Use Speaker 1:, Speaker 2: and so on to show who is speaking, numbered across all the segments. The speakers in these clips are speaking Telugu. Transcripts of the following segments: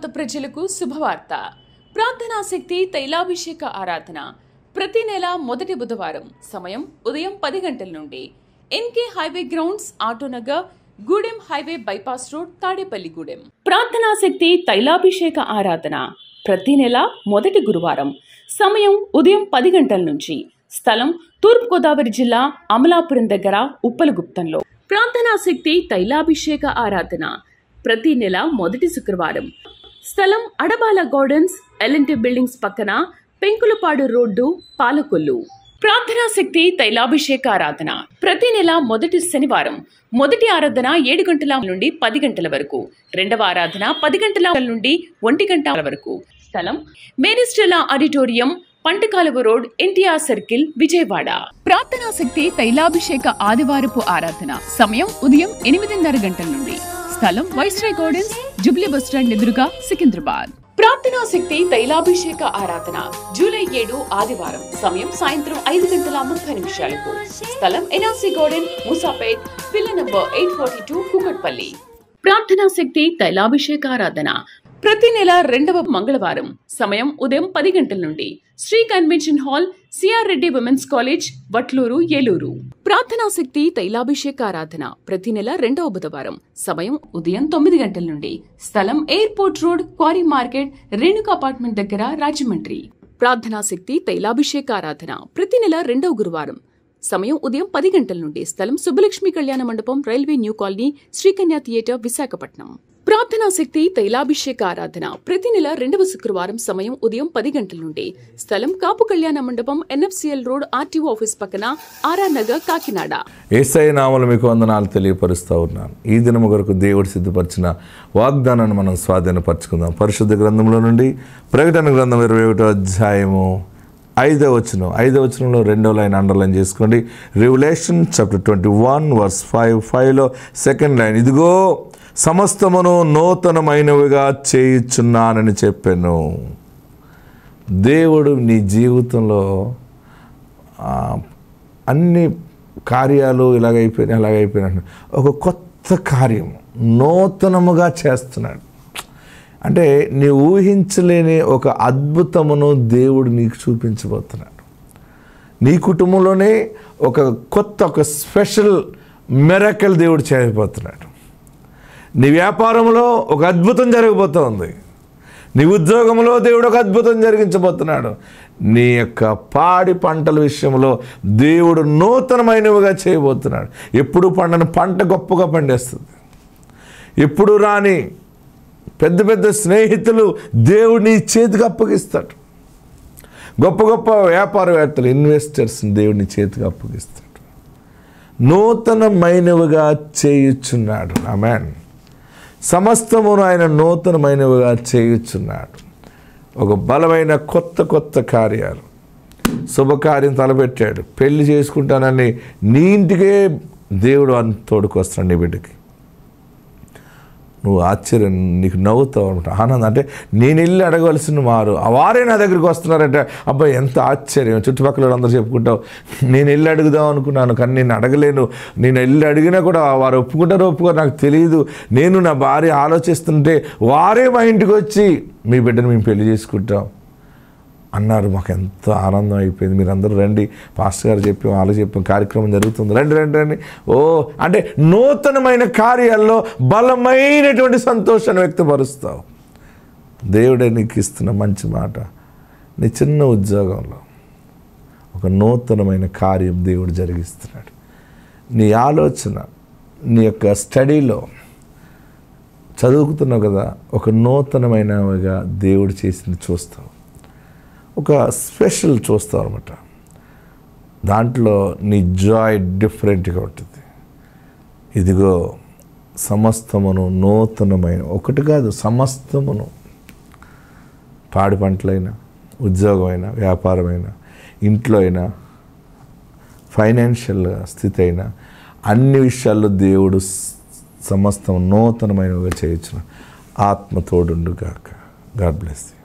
Speaker 1: ప్రజలకు శుభవార్త ప్రార్థనా శక్తి తైలాభిషేక ఆరాధన ప్రతి నెల మొదటి బుధవారం సమయం ఉదయం పది గంటల నుండి NK highway grounds Autonagar Gudem highway bypass road Tadepalligudem ప్రార్థనా శక్తి తైలాభిషేక ఆరాధన ప్రతి నెల మొదటి గురువారం సమయం ఉదయం పది గంటల నుంచి స్థలం తూర్పుగోదావరి జిల్లా అమలాపురం దగ్గర ఉప్పలగుప్తంలో ప్రార్థనా శక్తి తైలాభిషేక ఆరాధన ప్రతి నెల మొదటి శుక్రవారం స్థలం అడబాల గార్డెన్స్ ఎల్ఎన్టీ బిల్డింగ్స్ పక్కన పెంకులపాడు రోడ్డు పాలకొల్లు ప్రార్థనా శక్తి తైలాభిషేక ఆరాధన ప్రతి నెల మొదటి శనివారం మొదటి ఆరాధన ఏడు గంటల నుండి పది గంటల వరకు రెండవ ఆరాధన పది గంటల నుండి ఒంటి గంటల వరకు స్థలం Maristella auditorium Pantakaluva road NTR circle Vijayawada ప్రార్థనా శక్తి తైలాభిషేక ఆదివారపు ఆరాధన సమయం ఉదయం ఎనిమిదిన్నర గంటల నుండి స్థలం వైస్రాయ్ గార్డెన్స్ జుబ్లీ బస్టాండ్ ఎదురుగా సికింద్రాబాద్ ప్రార్థనా శక్తి తైలాభిషేక ఆరాధన జూలై ఏడు ఆదివారం సమయం సాయంత్రం ఐదు గంటల ముప్పై నిమిషాలకు స్థలం NRC garden Moosapet pillar number eight forty two Kukatpally ప్రార్థనా శక్తి తైలాభిషేక ఆరాధన ప్రతి నెల రెండవ మంగళవారం సమయం ఉదయం పది గంటల నుండి Sri convention hall CR Reddy women's college Vatluru Eluru ప్రార్థనా శక్తి తైలాభిషేక ఆరాధన ప్రతి నెల రెండవ బుధవారం సమయం ఉదయం తొమ్మిది గంటల నుండి స్థలం airport road quarry market Renuka apartment దగ్గర రాజమండ్రి ప్రార్థనా శక్తి తైలాభిషేక ఆరాధన ప్రతి నెల రెండవ గురువారం సమయం ఉదయం పది గంటల నుండి స్థలం Subbalakshmi Kalyana Mandapam railway new colony Srikanya theatre Visakhapatnam ప్రార్థనా శక్తి తైలాభిషేక ఆరాధన ప్రతి నెల రెండవ శుక్రవారం సమయం ఉదయం పది గంటల నుండి స్థలం Kapu Kalyana Mandapam NFCL road RTO office పక్కన ఆర్ఆర్ నగర్ కాకినాడ
Speaker 2: ఏసై నామలు మీకు వందనాలు తెలియపరుస్తూ ఉన్నాను ఈ దినము కొరకు దేవుడు సిద్ధపరిచిన వాగ్దానాన్ని మనం స్వాధీనపరచుకుందాం పరిశుద్ధ గ్రంథంలో నుండి ప్రకటన గ్రంథం ఇరవై ఒకటో అధ్యాయము ఐదో వచనం ఐదో వచనంలో రెండో లైన్ అండర్లైన్ చేసుకోండి Revelation chapter twenty one verse five ఫైవ్లో సెకండ్ లైన్ ఇదిగో సమస్తమును నూతనమైనవిగా చేయుచున్నానని చెప్పాను దేవుడు నీ జీవితంలో ఆ, అన్ని కార్యాలు ఇలాగైపోయినాయి అలాగైపోయినాయి ఒక కొత్త కార్యం నూతనముగా చేస్తున్నాడు అంటే నీ ఊహించలేని ఒక అద్భుతమును దేవుడు నీకు చూపించబోతున్నాడు నీ కుటుంబంలోనే ఒక కొత్త ఒక స్పెషల్ మెరకల్ దేవుడు చేయబోతున్నాడు నీ వ్యాపారంలో ఒక అద్భుతం జరగబోతోంది నీ ఉద్యోగంలో దేవుడు ఒక అద్భుతం జరిగించబోతున్నాడు నీ యొక్క పాడి పంటల విషయంలో దేవుడు నూతనమైనవిగా చేయబోతున్నాడు ఎప్పుడు పండని పంట గొప్పగా పండేస్తుంది ఎప్పుడు రాని పెద్ద పెద్ద స్నేహితులు దేవుడు నీ చేతికి అప్పగిస్తాడు గొప్ప గొప్ప వ్యాపారవేత్తలు ఇన్వెస్టర్స్ని దేవుడిని చేతికి అప్పగిస్తాడు నూతనమైనవిగా చేయుచున్నాడు ఆమెన్ సమస్తమును ఆయన నూతనమైనవిగా చేయుచున్నాడు ఒక బలమైన కొత్త కొత్త కార్యాలు శుభకార్యం తలపెట్టాడు పెళ్లి చేసుకుంటానని నీ ఇంటికే దేవుడు అని తోడుకొస్తాడు నీ బిడ్డకి నువ్వు ఆశ్చర్యం నీకు నవ్వుతావు అనమాట ఆనందం అంటే నేను వెళ్ళి అడగవలసిన వారు ఆ వారే నా దగ్గరికి వస్తున్నారంటే అబ్బాయి ఎంత ఆశ్చర్యం చుట్టుపక్కల వాళ్ళందరూ చెప్పుకుంటావు నేను వెళ్ళి అడుగుదాం అనుకున్నాను కానీ నేను అడగలేను నేను వెళ్ళి అడిగినా కూడా వారు ఒప్పుకుంటారో ఒప్పుకోరు నాకు తెలియదు నేను నా భార్య ఆలోచిస్తుంటే వారే మా ఇంటికి వచ్చి మీ బిడ్డను మేము పెళ్లి చేసుకుంటాం అన్నారు మాకు ఎంత ఆనందం అయిపోయింది మీరు అందరూ రండి పాస్టర్ గారు చెప్పి వాళ్ళు చెప్పి కార్యక్రమం జరుగుతుంది రండి రండి రండి ఓ అంటే నూతనమైన కార్యాల్లో బలమైనటువంటి సంతోషాన్ని వ్యక్తపరుస్తావు దేవుడే నీకు ఇస్తున్న మంచి మాట నీ చిన్న ఉద్యోగంలో ఒక నూతనమైన కార్యం దేవుడు జరిగిస్తున్నాడు నీ ఆలోచన నీ యొక్క స్టడీలో చదువుకుతున్నావు కదా ఒక నూతనమైనవిగా దేవుడు చేసింది చూస్తావు ఒక స్పెషల్ చూస్తావు అనమాట దాంట్లో నీ జాయ్ డిఫరెంట్గా ఉంటుంది ఇదిగో సమస్తమును నూతనమైన ఒకటి కాదు సమస్తమును పాడి పంటలైనా ఉద్యోగమైనా వ్యాపారమైనా ఇంట్లో అయినా ఫైనాన్షియల్ స్థితి అయినా అన్ని విషయాల్లో దేవుడు స- సమస్తం నూతనమైనవిగా చేయొచ్చును ఆత్మ తోడుండు గాక గాడ్ బ్లెస్ యూ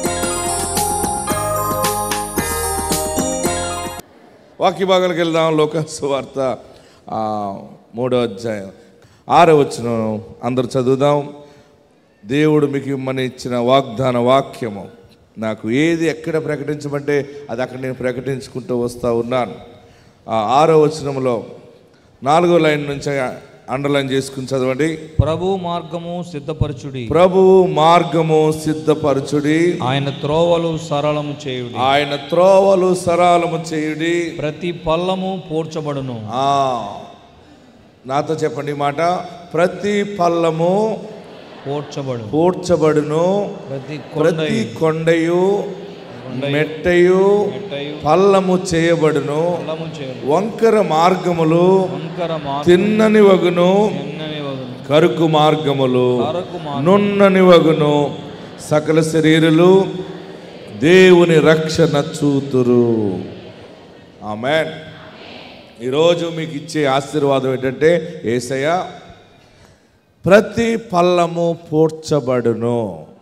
Speaker 2: వాక్య భాగాలకు వెళ్దాం లోకసు వార్త ఆ, మూడో అధ్యాయం ఆరో వచ్చిన అందరు చదువుదాం దేవుడు మీకు ఇమ్మని ఇచ్చిన వాగ్దాన వాక్యము నాకు ఏది ఎక్కడ ప్రకటించమంటే అది అక్కడ నేను ప్రకటించుకుంటూ వస్తూ ఉన్నాను ఆ ఆరో వచనంలో నాలుగో లైన్ నుంచి అండర్లైన్ చేసుకుని చదవండి
Speaker 3: ప్రభు మార్గము సిద్ధపరచుడి
Speaker 2: ప్రభువు మార్గము సిద్ధపరచుడి
Speaker 3: ఆయన త్రోవలు సరళము చేయుడి
Speaker 2: ఆయన త్రోవలు సరళము చేయుడి
Speaker 3: ప్రతి పల్లము పూడ్చబడును
Speaker 2: ఆ, నాతో చెప్పండి ఈ మాట ప్రతి పల్లము
Speaker 3: పూడ్చబడు
Speaker 2: పూడ్చబడును
Speaker 3: ప్రతి
Speaker 2: ప్రతి
Speaker 3: కొండయు
Speaker 2: కొండయు మెట్టయు
Speaker 3: మెట్టయు
Speaker 2: పల్లము చేయబడును
Speaker 3: పల్లము చేయుడు
Speaker 2: వంకర మార్గములు
Speaker 3: వంకర మార్గం
Speaker 2: తిన్నని వగును
Speaker 3: ఎన్నని వగును
Speaker 2: కరుకు మార్గములు
Speaker 3: కరకు మార్గం
Speaker 2: నున్నని వగును సకల శరీరులు దేవుని రక్షణ చూతురు ఆమెన్ ఈరోజు మీకు ఇచ్చే ఆశీర్వాదం ఏంటంటే ఏసయ్య ప్రతి పల్లము పూడ్చబడును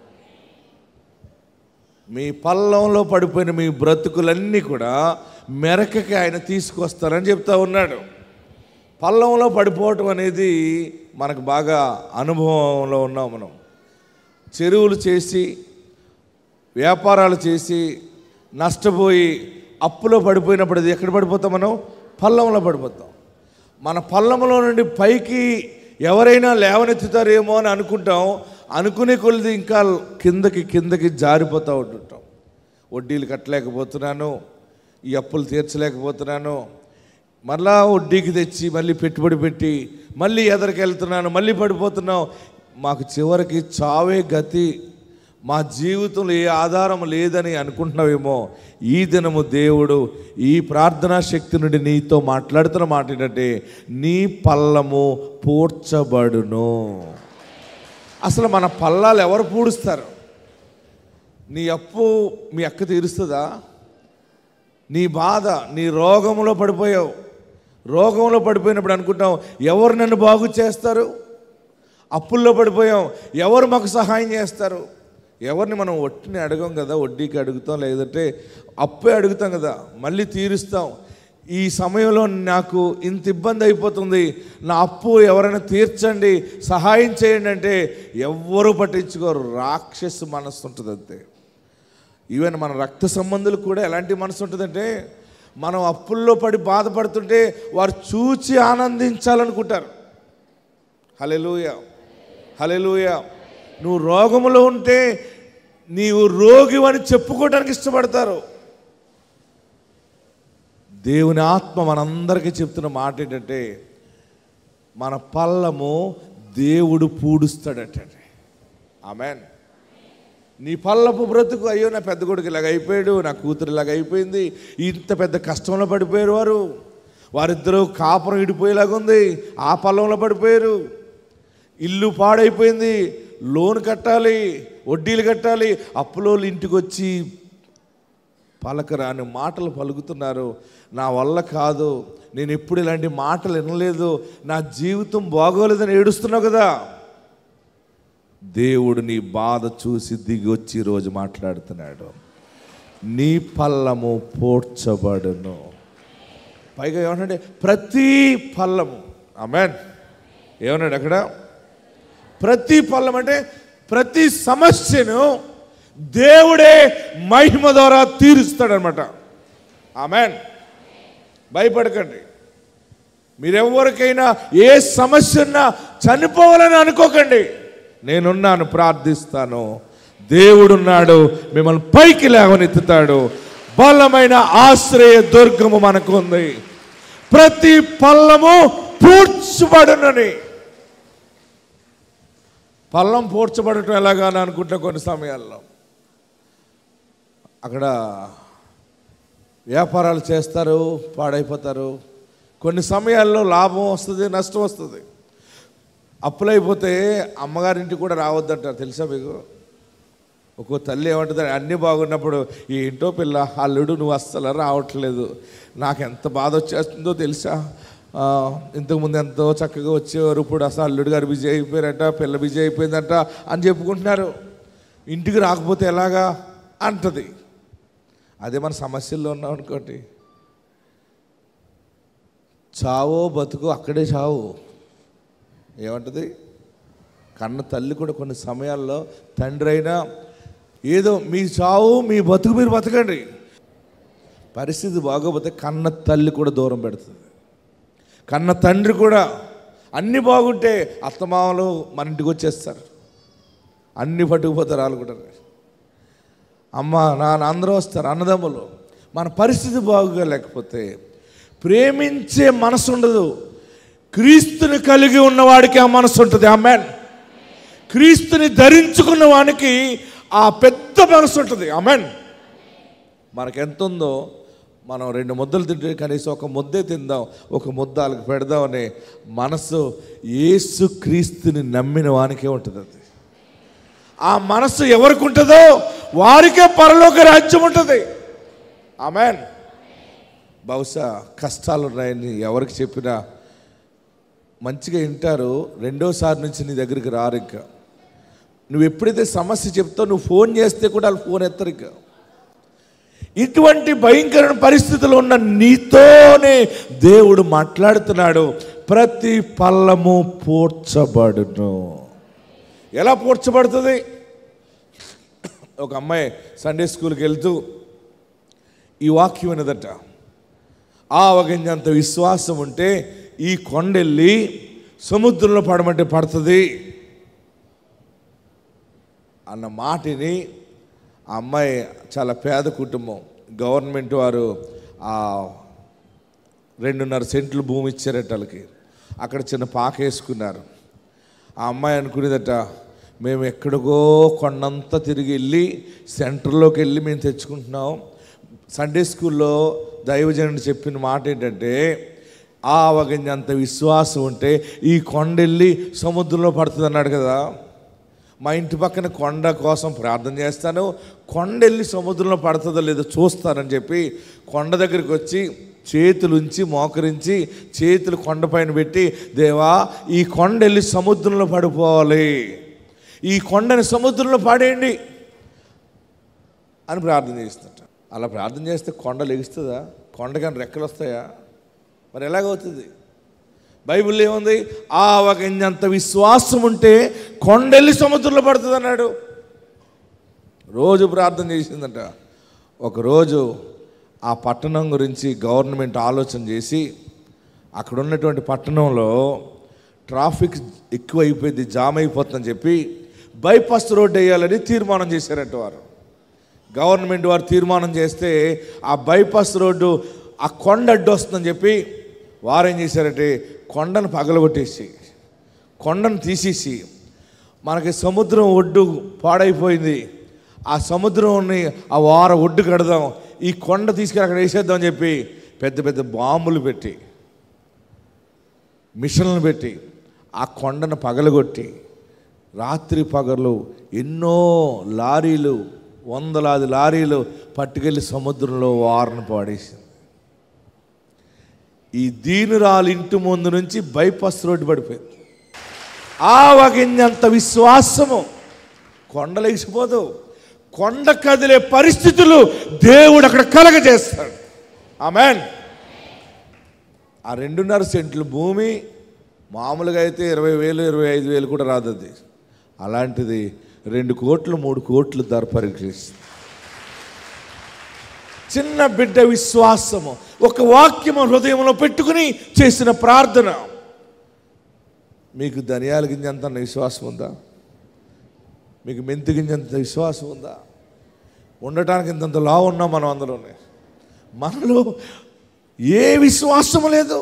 Speaker 2: మీ పల్లంలో పడిపోయిన మీ బ్రతుకులన్నీ కూడా మెరకకి ఆయన తీసుకొస్తారని చెప్తా ఉన్నాడు పల్లంలో పడిపోవటం అనేది మనకు బాగా అనుభవంలో ఉన్నాం మనం చెరువులు చేసి వ్యాపారాలు చేసి నష్టపోయి అప్పులో పడిపోయినప్పుడు అది ఎక్కడ పడిపోతాం మనం పల్లంలో పడిపోతాం మన పల్లంలో నుండి పైకి ఎవరైనా లేవనెత్తుతారేమో అని అనుకుంటాం అనుకునే కొలిది ఇంకా కిందకి కిందకి జారిపోతూ ఉంటుంటాం వడ్డీలు కట్టలేకపోతున్నాను ఈ అప్పులు తీర్చలేకపోతున్నాను మళ్ళా వడ్డీకి తెచ్చి మళ్ళీ పెట్టుబడి పెట్టి మళ్ళీ ఎదరికెళ్తున్నాను మళ్ళీ పడిపోతున్నాం మాకు చివరికి చావే గతి మా జీవితంలో ఏ ఆధారం లేదని అనుకుంటున్నావేమో ఈ దినము దేవుడు ఈ ప్రార్థనా శక్తి నుండి నీతో మాట్లాడుతున్న మాట ఏంటంటే నీ పల్లము పూడ్చబడును అసలు మన పల్లాలు ఎవరు పూడుస్తారు నీ అప్పు మీ అక్క తీరుస్తుందా నీ బాధ నీ రోగంలో పడిపోయావు రోగంలో పడిపోయినప్పుడు అనుకుంటాం ఎవరు నన్ను బాగు చేస్తారు అప్పుల్లో పడిపోయాం ఎవరు మాకు సహాయం చేస్తారు ఎవరిని మనం వడ్డీని అడగం కదా వడ్డీకి అడుగుతాం లేదంటే అప్పే అడుగుతాం కదా మళ్ళీ తీరుస్తాం ఈ సమయంలో నాకు ఇంత ఇబ్బంది అయిపోతుంది నా అప్పు ఎవరైనా తీర్చండి సహాయం చేయండి అంటే ఎవ్వరూ పట్టించుకోరు రాక్షసు మనస్సు ఉంటుంది అంతే ఈవెన్ మన రక్త సంబంధులు కూడా ఎలాంటి మనసు ఉంటుందంటే మనం అప్పుల్లో పడి బాధపడుతుంటే వారు చూచి ఆనందించాలనుకుంటారు హలెలూయ హలెలూయ నువ్వు రోగములో ఉంటే నీవు రోగివని చెప్పుకోవడానికి ఇష్టపడతారు దేవుని ఆత్మ మనందరికీ చెప్తున్న మాట ఏంటంటే మన పల్లము దేవుడు పూడుస్తాడటండి ఆమెన్ నీ పల్లపు బ్రతుకు అయ్యో నా పెద్ద కొడుకు ఇలాగ అయిపోయాడు నా కూతురు ఇలాగ అయిపోయింది ఇంత పెద్ద కష్టంలో పడిపోయారు వారు వారిద్దరూ కాపురం ఇడిపోయేలాగా ఉంది ఆ పల్లంలో పడిపోయారు ఇల్లు పాడైపోయింది లోన్ కట్టాలి వడ్డీలు కట్టాలి అప్పులోళ్ళు ఇంటికి వచ్చి పలకరాని మాటలు పలుకుతున్నారు నా వల్ల కాదు నేను ఎప్పుడు ఇలాంటి మాటలు వినలేదు నా జీవితం బాగోలేదని ఏడుస్తున్నావు కదా దేవుడు నీ బాధ చూసి దిగి వచ్చి ఈరోజు మాట్లాడుతున్నాడు నీ పల్లము పోడ్చబడును పైగా ఏమన్నాడు ప్రతి పల్లము ఆమెన్ ఏమన్నాడు అక్కడ ప్రతి పల్లం అంటే ప్రతి సమస్యను దేవుడే మహిమ ద్వారా తీరుస్తాడనమాట ఆమెన్ భయపడకండి మీరెవరికైనా ఏ సమస్య ఉన్నా చనిపోవాలని అనుకోకండి నేనున్నాను ప్రార్థిస్తాను దేవుడున్నాడు మిమ్మల్ని పైకి లేవనెత్తుతాడు బలమైన ఆశ్రయ దుర్గము మనకు ఉంది ప్రతి పల్లము పూడ్చబడునని పల్లం పూడ్చబడటం ఎలాగా అని అనుకుంటా కొన్ని సమయాల్లో అక్కడ వ్యాపారాలు చేస్తారు పాడైపోతారు కొన్ని సమయాల్లో లాభం వస్తుంది నష్టం వస్తుంది అప్పులైపోతే అమ్మగారింటికి కూడా రావద్దంటారు తెలుసా మీకు ఒక్కో తల్లి ఏమంటుంది అన్నీ బాగున్నప్పుడు ఏంటో పిల్ల అల్లుడు నువ్వు అస్సలు రావట్లేదు నాకు ఎంత బాధ వచ్చేస్తుందో తెలుసా ఆ, ఇంతకుముందు ఎంతో చక్కగా వచ్చేవారు ఇప్పుడు అసలు అల్లుడు గారు బిజీ అయిపోయారట పిల్ల బిజీ అయిపోయిందంట అని చెప్పుకుంటున్నారు ఇంటికి రాకపోతే ఎలాగా అంటది అదే మన సమస్యల్లో ఉన్నాం అనుకోండి చావో బతుకు అక్కడే చావు ఏమంటది కన్న తల్లి కూడా కొన్ని సమయాల్లో తండ్రి అయినా ఏదో మీ చావు మీ బతుకు మీరు బతకండి పరిస్థితి బాగోపోతే కన్న తల్లి కూడా దూరం పెడుతుంది కన్న తండ్రి కూడా అన్నీ బాగుంటే అత్తమామలు మన ఇంటికి వచ్చేస్తారు అన్నీ పట్టుకుపోతారు వాళ్ళు కూడా అమ్మ నాన్న అందరూ వస్తారు అన్నదమ్ములు మన పరిస్థితి బాగుగా లేకపోతే ప్రేమించే మనసు ఉండదు క్రీస్తుని కలిగి ఉన్నవాడికి ఆ మనసు ఉంటుంది ఆమెన్ క్రీస్తుని ధరించుకున్న వానికి ఆ పెద్ద మనసు ఉంటుంది ఆమెన్ మనకెంత ఉందో మనం రెండు ముద్దలు తింటే కనీసం ఒక ముద్దే తిందాం ఒక ముద్ద వాళ్ళకి పెడదామనే మనసు యేసు క్రీస్తుని నమ్మిన వానికే ఉంటుంది అది ఆ మనసు ఎవరికి ఉంటుందో వారికే పరలోక రాజ్యం ఉంటుంది ఆమెన్ బహుశా కష్టాలు ఉన్నాయని ఎవరికి చెప్పినా మంచిగా వింటారు రెండోసారి నుంచి నీ దగ్గరికి రారు ఇంకా నువ్వు ఎప్పుడైతే సమస్య చెప్తావు నువ్వు ఫోన్ చేస్తే కూడా వాళ్ళు ఫోన్ ఎత్తరు ఇంకా ఇటువంటి భయంకరమైన పరిస్థితులు ఉన్న నీతోనే దేవుడు మాట్లాడుతున్నాడు ప్రతి పల్లము పూడ్చబడును ఎలా పూడ్చబడుతుంది ఒక అమ్మాయి సండే స్కూల్కి వెళ్తూ ఈ వాక్యం వినదట ఆ వగింజంత విశ్వాసం ఉంటే ఈ కొండెళ్ళి సముద్రంలో పడమంటే పడుతుంది అన్న మాటని ఆ అమ్మాయి చాలా పేద కుటుంబం గవర్నమెంట్ వారు ఆ రెండున్నర సెంట్లు భూమి ఇచ్చారట వాళ్ళకి అక్కడ చిన్న పాక వేసుకున్నారు ఆ అమ్మాయి అనుకునేదట మేము ఎక్కడికో కొండంతా తిరిగి వెళ్ళి సెంటర్లోకి వెళ్ళి మేము తెచ్చుకుంటున్నాం సండే స్కూల్లో దైవజనుడు చెప్పిన మాట ఏంటంటే ఆ వగంజంత విశ్వాసం ఉంటే ఈ కొండ వెళ్ళి సముద్రంలో పడుతుంది అన్నాడు కదా మా ఇంటి పక్కన కొండ కోసం ప్రార్థన చేస్తాను కొండ వెళ్ళి సముద్రంలో పడుతుందో లేదో చూస్తానని చెప్పి కొండ దగ్గరికి వచ్చి చేతులు ఉంచి మోకరించి చేతులు కొండపైన పెట్టి దేవా ఈ కొండ వెళ్ళి సముద్రంలో పడిపోవాలి ఈ కొండని సముద్రంలో పాడేయండి అని ప్రార్థన చేస్తుంట అలా ప్రార్థన చేస్తే కొండ లెగుస్తుందా కొండకని రెక్కలు వస్తాయా మరి ఎలాగవుతుంది బైబిల్ ఏముంది ఆ ఒక ఇంత విశ్వాసం ఉంటే కొండెళ్ళి సముద్రంలో పడుతుంది అన్నాడు రోజు ప్రార్థన చేసిందంట ఒకరోజు ఆ పట్టణం గురించి గవర్నమెంట్ ఆలోచన చేసి అక్కడ ఉన్నటువంటి పట్టణంలో ట్రాఫిక్ ఎక్కువ అయిపోయింది జామ్ అయిపోతుందని చెప్పి బైపాస్ రోడ్ వేయాలని తీర్మానం చేశారట వారు గవర్నమెంట్ వారు తీర్మానం చేస్తే ఆ బైపాస్ రోడ్డు ఆ కొండ అడ్డు వస్తుందని చెప్పి వారు ఏం చేశారంటే కొండను పగలగొట్టేసి కొండను తీసేసి మనకి సముద్రం ఒడ్డు పాడైపోయింది ఆ సముద్రంని ఆ వార ఒడ్డు కడదాం ఈ కొండ తీసుకెళ్ళి అక్కడ వేసేద్దాం అని చెప్పి పెద్ద పెద్ద బాంబులు పెట్టి మిషన్లను పెట్టి ఆ కొండను పగలగొట్టి రాత్రి పగలు ఎన్నో లారీలు వందలాది లారీలు పట్టుకెళ్ళి సముద్రంలో వారను పాడేసింది ఈ దీనురాలు ఇంటి ముందు నుంచి బైపాస్ రోడ్డు పడిపోయింది ఆ వగింజంత విశ్వాసము కొండలేసిపోదు కొండ కదిలే పరిస్థితులు దేవుడు అక్కడ కలగజేస్తాడు ఆమెన్ ఆ రెండున్నర సెంట్లు భూమి మామూలుగా అయితే ఇరవై వేలు ఇరవై ఐదు వేలు కూడా రాదు అది అలాంటిది రెండు కోట్లు మూడు కోట్లు ధర పరీక్షిస్తుంది చిన్న బిడ్డ విశ్వాసము ఒక వాక్యము హృదయంలో పెట్టుకుని చేసిన ప్రార్థన మీకు ధనియాల గింజంత విశ్వాసం ఉందా మీకు మెంతి గింజంత విశ్వాసం ఉందా ఉండటానికి ఇంతంత లా ఉన్నాం మనం అందులోనే మనలో ఏ విశ్వాసము లేదు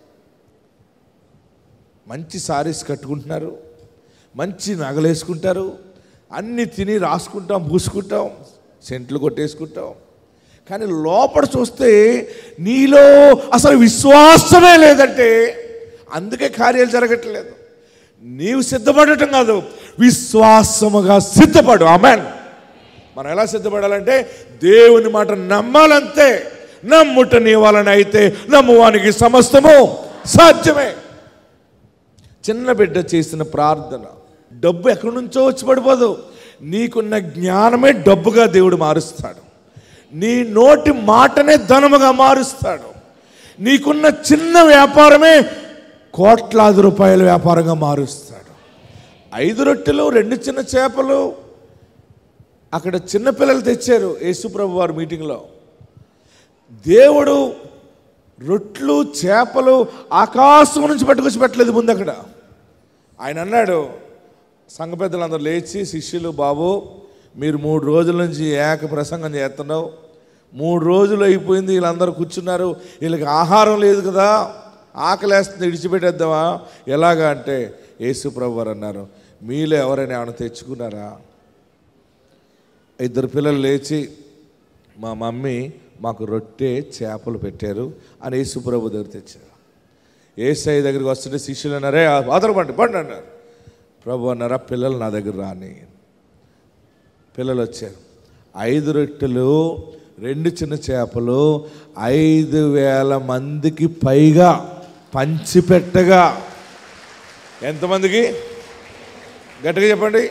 Speaker 2: మంచి సారీస్ కట్టుకుంటున్నారు మంచి నగలేసుకుంటారు అన్ని తిని రాసుకుంటాం పూసుకుంటాం సెంట్లు కొట్టేసుకుంటాం కానీ లోపల చూస్తే నీలో అసలు విశ్వాసమే లేదంటే అందుకే కార్యాలు జరగట్లేదు నీవు సిద్ధపడటం కాదు విశ్వాసముగా సిద్ధపడు ఆమెన్ మనం ఎలా సిద్ధపడాలంటే దేవుని మాట నమ్మాలంతే నమ్ముట నీ వలన అయితే నమ్మువానికి సమస్తము సాధ్యమే చిన్న బిడ్డ చేసిన ప్రార్థన డబ్బు ఎక్కడి నుంచో వచ్చి పడిపోదు నీకున్న జ్ఞానమే డబ్బుగా దేవుడు మారుస్తాడు నీ నోటి మాటనే ధనముగా మారుస్తాడు నీకున్న చిన్న వ్యాపారమే కోట్లాది రూపాయల వ్యాపారంగా మారుస్తాడు ఐదు రొట్టెలు రెండు చిన్న చేపలు అక్కడ చిన్నపిల్లలు తెచ్చారు యేసుప్రభు వారి మీటింగ్లో దేవుడు రొట్లు చేపలు ఆకాశం నుంచి పట్టుకొచ్చి పెట్టలేదు ముందు అక్కడ ఆయన అన్నాడు సంఘ పెద్దలందరూ లేచి శిష్యులు బాబు మీరు మూడు రోజుల నుంచి ఏక ప్రసంగం చేస్తున్నావు మూడు రోజులు అయిపోయింది వీళ్ళందరూ కూర్చున్నారు వీళ్ళకి ఆహారం లేదు కదా ఆకలేస్తుంది విడిచిపెట్టేద్దామా ఎలాగా అంటే యేసుప్రభు వారు అన్నారు మీలో ఎవరైనా ఏమైనా తెచ్చుకున్నారా ఇద్దరు పిల్లలు లేచి మా మమ్మీ మాకు రొట్టె చేపలు పెట్టారు అని యేసుప్రభు దగ్గర తెచ్చారు ఏసఐ దగ్గరికి వస్తుంటే శిష్యులు అన్నారే ఆధారపండి పండి అన్నారు ప్రభు అన్నారా పిల్లలు నా దగ్గర రాని పిల్లలు వచ్చారు ఐదు రొట్టెలు రెండు చిన్న చేపలు ఐదు వేల మందికి పైగా పంచిపెట్టగా ఎంతమందికి గట్టిగా చెప్పండి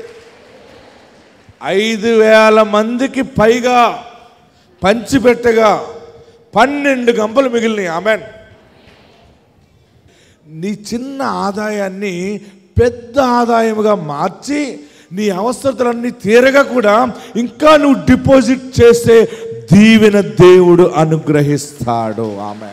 Speaker 2: ఐదు వేల మందికి పైగా పంచిపెట్టగా పన్నెండు గంపలు మిగిలినాయి ఆమెన్ నీ చిన్న ఆదాయాన్ని పెద్ద ఆదాయముగా మార్చి నీ అవసరతలన్నీ తీరగా కూడా ఇంకా నువ్వు డిపాజిట్ చేస్తే దీవెన దేవుడు అనుగ్రహిస్తాడు ఆమె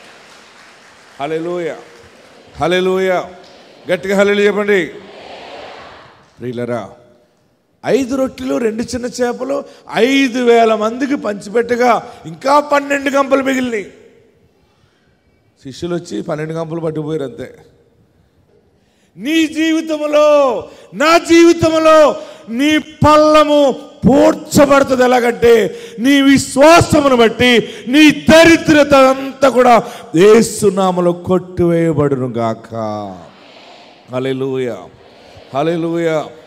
Speaker 2: హలెలూయ హలెలూయ గట్టిగా హలెలు చెప్పండి ప్రియులరా ఐదు రొట్టెలు రెండు చిన్న చేపలు ఐదు వేల మందికి పంచిపెట్టగా ఇంకా పన్నెండు గంపలు మిగిలినాయి శిష్యులు వచ్చి పన్నెండు గంపలు పట్టుకుపోయారు అంతే నీ జీవితంలో నా జీవితంలో నీ పల్లము పూడ్చబడుతుంది ఎలాగంటే నీ విశ్వాసమును బట్టి నీ దరిద్రత అంతా కూడా ఏసునామలో కొట్టువేయబడును గాక హలెలూయ హలెలూయ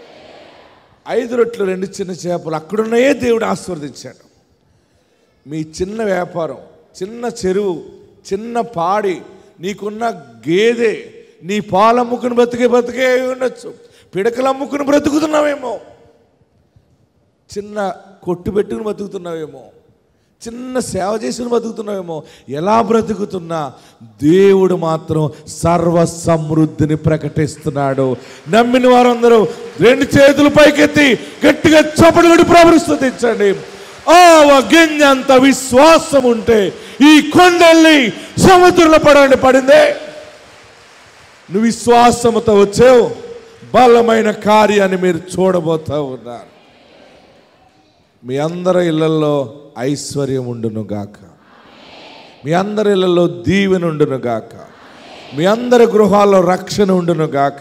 Speaker 2: ఐదు రొట్లు రెండు చిన్న చేపలు అక్కడున్నాయే దేవుడు ఆశీర్వదించాడు మీ చిన్న వ్యాపారం చిన్న చెరువు చిన్న పాడి నీకున్న గేదె నీ పాలు అమ్ముకుని బ్రతికే బ్రతికే అయి ఉండొచ్చు పిడకలు అమ్ముకుని బ్రతుకుతున్నావేమో చిన్న కొట్టు పెట్టుకుని బతుకుతున్నావేమో చిన్న సేవ చేసుకుని బతుకుతున్నావేమో ఎలా బ్రతుకుతున్నా దేవుడు మాత్రం సర్వ సమృద్ధిని ప్రకటిస్తున్నాడు నమ్మిన వారందరూ రెండు చేతులు పైకెత్తి గట్టిగా చపడుగడి ప్రవరిస్తుంది ఆ గింజంత విశ్వాసం ఉంటే ఈ కొండల్ని సముద్రంలో పడండి పడిందే నువ్వు విశ్వాసముతో వచ్చావు బలమైన కార్యాన్ని మీరు చూడబోతా ఉన్నారు మీ అందరి ఇళ్లలో ఐశ్వర్యం ఉండును గాక మీ అందరి ఇళ్లలో దీవెన ఉండును గాక మీ అందరి గృహాల్లో రక్షణ ఉండును గాక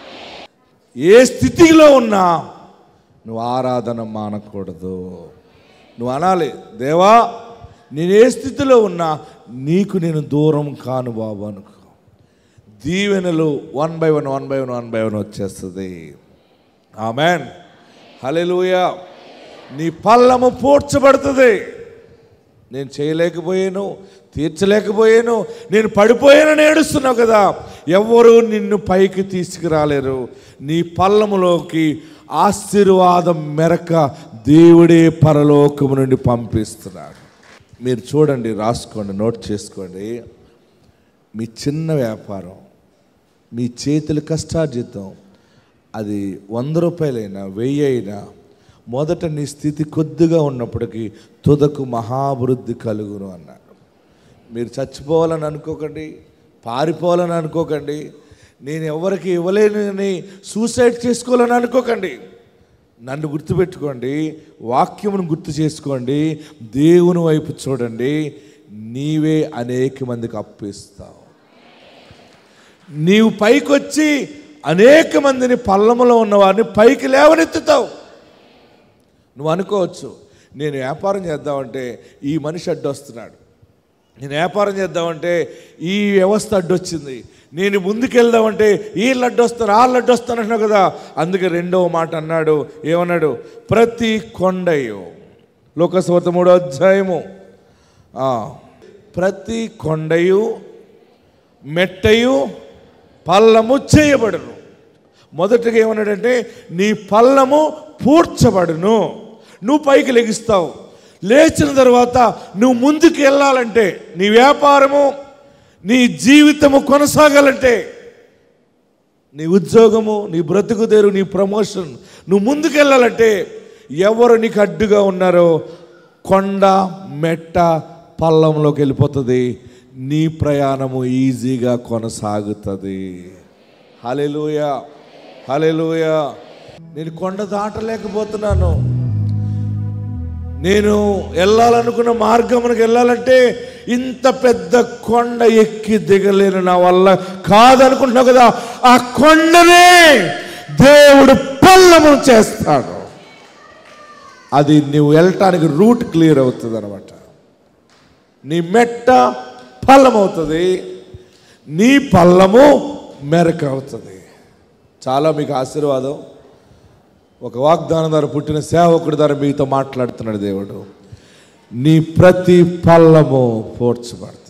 Speaker 2: ఏ స్థితిలో ఉన్నా నువ్వు ఆరాధన మానకూడదు నువ్వు అనాలి దేవా నేను ఏ స్థితిలో ఉన్నా నీకు నేను దూరం కాను బాబు అనుకో దీవెనలు one by one one by one one by one వచ్చేస్తుంది ఆమెన్ హలెలూయా నీ పల్లము పూడ్చబడుతుంది నేను చేయలేకపోయాను తీర్చలేకపోయాను నేను పడిపోయానని ఏడుస్తున్నావు కదా ఎవరు నిన్ను పైకి తీసుకురాలేరు నీ పల్లములోకి ఆశీర్వాదం మెరక దేవుడే పరలోకము నుండి పంపిస్తున్నాడు మీరు చూడండి రాసుకోండి నోట్ చేసుకోండి మీ చిన్న వ్యాపారం మీ చేతుల కష్టార్జితం అది వంద రూపాయలైనా వెయ్యి అయినా మొదట నీ స్థితి కొద్దిగా ఉన్నప్పటికీ తుదకు మహాభివృద్ధి కలుగును అన్నాడు మీరు చచ్చిపోవాలని అనుకోకండి పారిపోవాలని అనుకోకండి నేను ఎవరికి ఇవ్వలేనని సూసైడ్ చేసుకోవాలని అనుకోకండి నన్ను గుర్తుపెట్టుకోండి వాక్యమును గుర్తు చేసుకోండి దేవుని వైపు చూడండి నీవే అనేక మందికి అప్పిస్తావు నీవు పైకొచ్చి అనేక మందిని పల్లములో ఉన్న వారిని పైకి లేవనెత్తుతావు నువ్వు అనుకోవచ్చు నేను వ్యాపారం చేద్దామంటే ఈ మనిషి అడ్డొస్తున్నాడు నేను వ్యాపారం చేద్దామంటే ఈ వ్యవస్థ అడ్డొచ్చింది నేను ముందుకెళ్దామంటే వీళ్ళు అడ్డొస్తారు వాళ్ళు అడ్డొస్తారు అంటున్నావు కదా అందుకే రెండవ మాట అన్నాడు ఏమన్నాడు ప్రతి కొండయు లోకస్వార్త మూడో అధ్యాయము ఆ, ప్రతి కొండయు మెట్టయు పల్లము చేయబడును మొదటగా ఏమన్నాడంటే నీ పల్లము పూడ్చబడును నువ్వు పైకి లెగిస్తావు లేచిన తర్వాత నువ్వు ముందుకు వెళ్ళాలంటే నీ వ్యాపారము నీ జీవితము కొనసాగాలంటే నీ ఉద్యోగము నీ బ్రతుకు తెరు నీ ప్రమోషన్ నువ్వు ముందుకెళ్ళాలంటే ఎవరు నీకు అడ్డుగా ఉన్నారో కొండ మెట్ట పల్లంలోకి వెళ్ళిపోతుంది నీ ప్రయాణము ఈజీగా కొనసాగుతుంది హలెలుయ హలెలుయ నేను కొండ దాటలేకపోతున్నాను నేను వెళ్ళాలనుకున్న మార్గమునకు వెళ్ళాలంటే ఇంత పెద్ద కొండ ఎక్కి దిగలేను నా వల్ల కాదనుకుంటున్నావు కదా ఆ కొండనే దేవుడు పల్లము చేస్తాడు అది నువ్వు వెళ్ళటానికి రూట్ క్లియర్ అవుతుంది అనమాట నీ మెట్ట పల్లం అవుతుంది నీ పల్లము మెరక అవుతుంది చాలా మీకు ఆశీర్వాదం ఒక వాగ్దానం ద్వారా పుట్టిన సేవకుడి ద్వారా మీతో మాట్లాడుతున్నాడు దేవుడు నీ ప్రతి పల్లము పోర్చబడుతుంది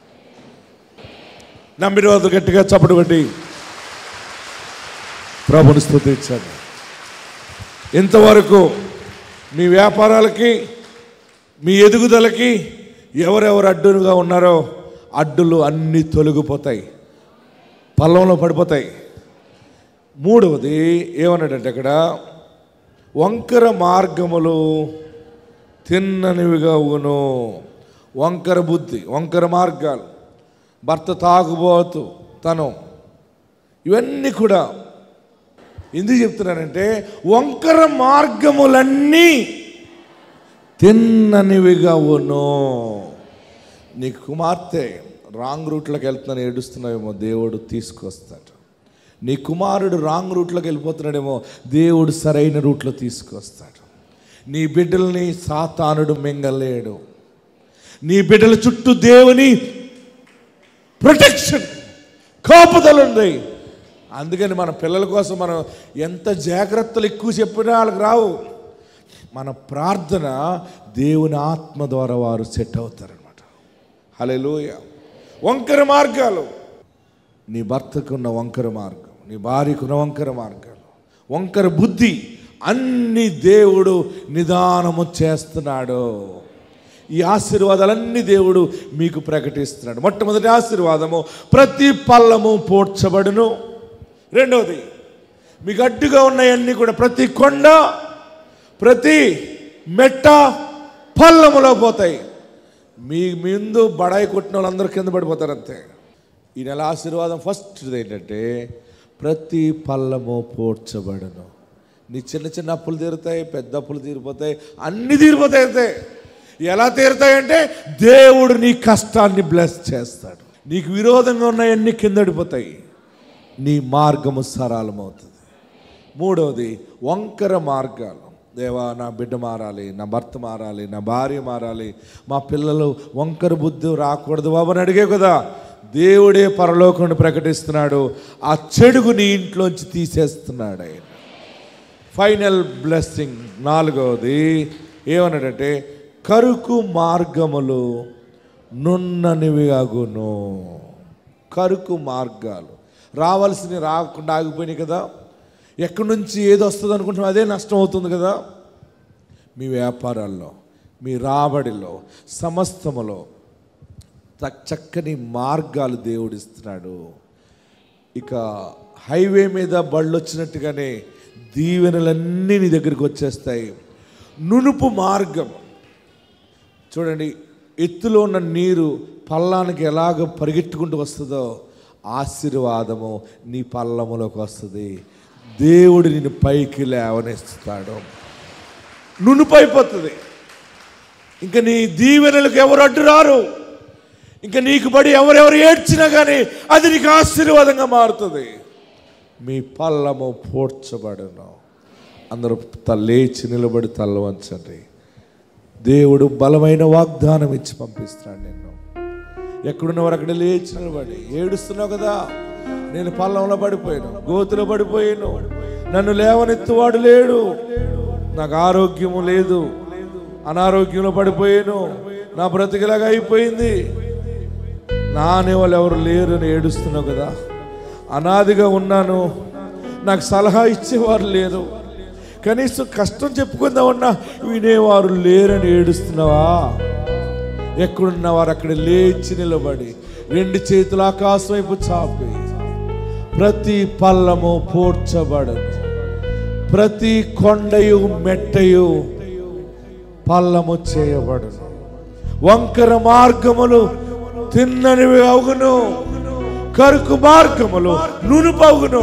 Speaker 2: నమ్మిన వాళ్ళు గట్టిగా చప్పటి కొట్టి ప్రభుని స్థుతించండి ఇంతవరకు మీ వ్యాపారాలకి మీ ఎదుగుదలకి ఎవరెవరు అడ్డుగా ఉన్నారో అడ్డులు అన్నీ తొలగిపోతాయి పల్లంలో పడిపోతాయి మూడవది ఏమన్నాడంటే అక్కడ వంకర మార్గములు తిన్ననివిగా ఉను వంకర బుద్ధి వంకర మార్గాలు భర్త తాగుబోతు తను ఇవన్నీ కూడా ఎందుకు చెప్తున్నానంటే వంకర మార్గములన్నీ తిన్ననివిగా ఉను నీ కుమార్తె రాంగ్ రూట్లోకి వెళ్తున్నాను ఏడుస్తున్నావేమో దేవుడు తీసుకొస్తాడు నీ కుమారుడు రాంగ్ రూట్లోకి వెళ్ళిపోతున్నాడేమో దేవుడు సరైన రూట్లో తీసుకొస్తాడు నీ బిడ్డల్ని సాతానుడు మింగలేడు నీ బిడ్డల చుట్టూ దేవుని ప్రొటెక్షన్ కాపుదలు ఉంది అందుకని మన పిల్లల కోసం మనం ఎంత జాగ్రత్తలు ఎక్కువ చెప్పినా వాళ్ళకి రావు మన ప్రార్థన దేవుని ఆత్మ ద్వారా వారు సెట్ అవుతారనమాట హలోయ వంకర మార్గాలు నీ భర్తకున్న వంకర మార్గం నీ భార్యకున్న వంకర మార్గాలు వంకర బుద్ధి అన్ని దేవుడు నిదానము చేస్తున్నాడు ఈ ఆశీర్వాదాలన్నీ దేవుడు మీకు ప్రకటిస్తున్నాడు మొట్టమొదటి ఆశీర్వాదము ప్రతి పల్లము పోడ్చబడును రెండవది మీకు అడ్డుగా ఉన్నాయన్నీ కూడా ప్రతి కొండ ప్రతి మెట్ట పల్లములో పోతాయి మీ ముందు బడాయి కొట్టిన వాళ్ళందరూ కింద పడిపోతారు అంతే ఈ నెల ఆశీర్వాదం ఫస్ట్ ఏంటంటే ప్రతి పల్లము పోడ్చబడును నీ చిన్న చిన్న అప్పులు తీరుతాయి పెద్ద అప్పులు తీరిపోతాయి అన్ని తీరిపోతాయి అంతే ఎలా తీరుతాయంటే దేవుడు నీ కష్టాన్ని బ్లెస్ చేస్తాడు నీకు విరోధంగా ఉన్నాయన్నీ కిందడిపోతాయి నీ మార్గము సరళమవుతుంది మూడవది వంకర మార్గాలు దేవా నా బిడ్డ మారాలి నా భర్త మారాలి నా భార్య మారాలి మా పిల్లలు వంకర బుద్ధి రాకూడదు బాబు అని అడిగే కదా దేవుడే పరలోకం ప్రకటిస్తున్నాడు ఆ చెడుగు నీ ఇంట్లోంచి తీసేస్తున్నాడు ఆయన ఫైనల్ బ్లెస్సింగ్ నాలుగవది ఏమన్నాడంటే కరుకు మార్గములు నున్ననివి అగును కరుకు మార్గాలు రావాల్సినవి రాకుండా ఆగిపోయినాయి కదా ఎక్కడి నుంచి ఏది వస్తుంది అనుకుంటున్నాం అదే నష్టం అవుతుంది కదా మీ వ్యాపారాల్లో మీ రాబడిలో సమస్తములో చక్- చక్కని మార్గాలు దేవుడిస్తున్నాడు ఇక హైవే మీద బళ్ళు వచ్చినట్టుగానే దీవెనలన్నీ నీ దగ్గరికి వచ్చేస్తాయి నునుపు మార్గం చూడండి ఎత్తులో ఉన్న నీరు పల్లానికి ఎలాగ పరిగెట్టుకుంటూ వస్తుందో ఆశీర్వాదము నీ పల్లములోకి వస్తుంది దేవుడు నిన్ను పైకి లేవనిస్తాడు నునుపైపోతుంది ఇంకా నీ దీవెనలకు ఎవరు అడ్డు రారు ఇంకా నీకు పడి ఎవరెవరు ఏడ్చినా కానీ అది నీకు ఆశీర్వాదంగా మారుతుంది మీ పల్లము పోడ్చబడును అందరూ త- లేచి నిలబడి తల్ల వంచండి దేవుడు బలమైన వాగ్దానం ఇచ్చి పంపిస్తున్నాడు నిన్ను ఎక్కడున్నవారు అక్కడ లేచి నిలబడి ఏడుస్తున్నావు కదా నేను పల్లంలో పడిపోయాను గోతులో పడిపోయాను నన్ను లేవనెత్తువాడు లేడు నాకు ఆరోగ్యము లేదు అనారోగ్యంలో పడిపోయాను నా బ్రతికిలాగా అయిపోయింది నా అనేవాళ్ళు ఎవరు లేరు అని ఏడుస్తున్నావు కదా అనాదిగా ఉన్నాను నాకు సలహా ఇచ్చేవారు లేరు కనీసం కష్టం చెప్పుకుందామన్నా వినేవారు లేరని ఏడుస్తున్నావా ఎక్కడున్నవారు అక్కడ లేచి నిలబడి రెండు చేతులు ఆకాశం వైపు చాపి ప్రతి పల్లము పూడ్చబడను ప్రతి కొండయు మెట్టయు పల్లము చేయబడును వంకర మార్గములు తిన్ననివి అవును కరుకు మార్గములు నునుపవును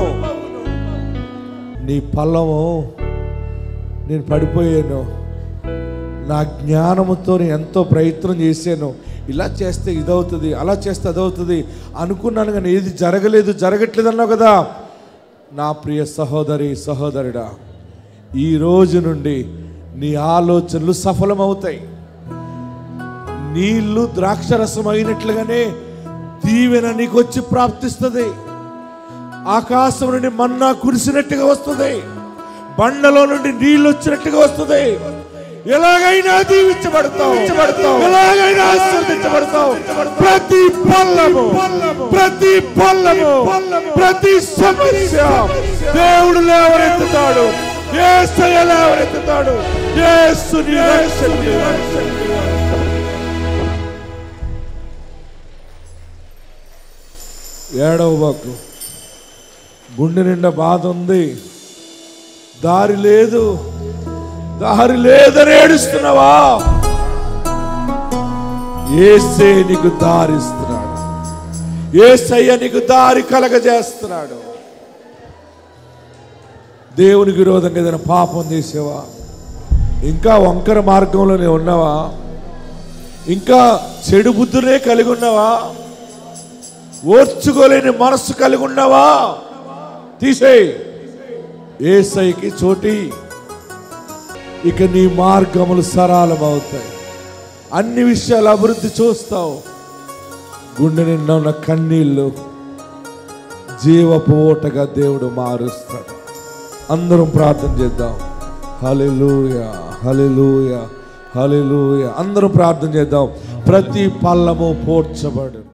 Speaker 2: నీ పల్లము నేను పడిపోయాను నా జ్ఞానముతో నేను ఎంతో ప్రయత్నం చేశాను ఇలా చేస్తే ఇదవుతుంది అలా చేస్తే అదవుతుంది అనుకున్నాను కానీ ఏది జరగలేదు జరగట్లేదు అన్నావు కదా నా ప్రియ సహోదరి సహోదరుడా ఈ రోజు నుండి నీ ఆలోచనలు సఫలమవుతాయి నీళ్లు ద్రాక్షరసం అయినట్లుగానే దీవెన నీకు వచ్చి ప్రాప్తిస్తుంది ఆకాశం నుండి మన్నా కురిసినట్టుగా వస్తుంది బండలో నుండి నీళ్లు వచ్చినట్టుగా వస్తుంది ఎలాగైనా దీవించబడతావు ఎలాగైనా ఆశీర్వదించబడతావు ప్రతి పల్లము ప్రతి పల్లము ప్రతి సమస్య దేవుడు లేవనెత్తుతాడు ఏసయ్య లేవనెత్తుతాడు యేసు నీ రక్షకుడు. ఏడవ బాకు గుండె నిండా బాధ ఉంది దారి లేదు దారి లేదని ఏడుస్తున్నావా ఏసే నీకు దారిస్తున్నాడు ఏసయ్య నీకు దారి కలగజేస్తున్నాడు దేవునికి విరోధంగా ఏదైనా పాపం చేసావా ఇంకా వంకర మార్గంలోనే ఉన్నావా ఇంకా చెడు బుద్ధులే కలిగి ఉన్నావా ఓర్చుకోలేని మనస్సు కలిగి ఉన్నావా తీసేయి ఏసైకి చోటి ఇక నీ మార్గములు సరళమవుతాయి అన్ని విషయాలు అభివృద్ధి చూస్తావు గుండె నిండా ఉన్న కన్నీళ్ళు జీవపు ఓటగా దేవుడు మారుస్తాడు అందరం ప్రార్థన చేద్దాం హలెలూయ హలెలూయ హలెలూయ అందరం ప్రార్థన చేద్దాం ప్రతి పల్లము పోడ్చబడు